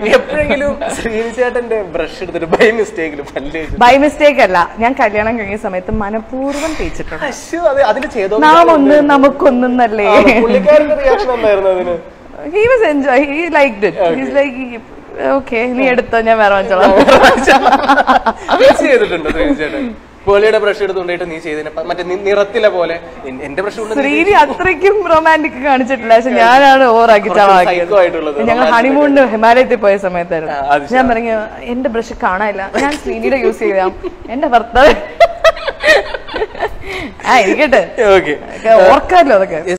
എപ്പോഴെങ്കിലും ശ്രീനിച്ചേട്ടന്റെ ബ്രഷ് എടുത്തിട്ട് ബൈ മിസ്റ്റേക്കിൽ പല്ല് തേച്ചിട്ട് ബൈ മിസ്റ്റേക്ക് അല്ല ഞാൻ കല്യാണം കഴിഞ്ഞ സമയത്ത് മനഃപൂർവ്വം തേച്ചിട്ടുണ്ട് അശ്ശോ, അത് അതിൽ ചെയ്തോ നാം ഒന്ന് നമുക്കൊന്നല്ലേ പുള്ളിക്കാരന്റെ റിയാക്ഷൻ എന്തായിരുന്നു അതിന് he was enjoy he like it his like okay നീ എടുത്തോ ഞാൻ വേറെ വാങ്ങിച്ചോളാം മിസ് ചെയ്തിട്ടുണ്ടോ ശ്രീനിച്ചേട്ടൻ പേളിയുടെ ബ്രഷ് എടുത്തുകൊണ്ടിട്ട് നീ ചെയ്തതിന് പ- മറ്റേ നി- നിറത്തിലെ പോലെ എൻ- എന്റെ ബ്രഷ് കൊണ്ട് നീ ശ്രീനി അത്രയ്ക്കും റൊമാൻറ്റിക് കാണിച്ചിട്ടില്ല പക്ഷെ ഞാനാണ് ഓവറാക്കി കുറച്ച് ചളാക്കിയത് psycho ആയിട്ടുള്ളത്, ഞങ്ങൾ romantic ഹണിമൂണിന് ഹിമാലയത്തിൽ പോയ ആ, അത് സമയത്തായിരുന്നു ഞാൻ പറഞ്ഞു എന്റെ ബ്രഷ് കാണാനില്ല ഞാൻ ശ്രീനിയുടെ യൂസ് ചെയ്യാം എന്റെ ഭർത്താവ് ആ ഇരിക്കട്ടെ ഓക്കെ ഓർക്കാമല്ലോ അതൊക്കെ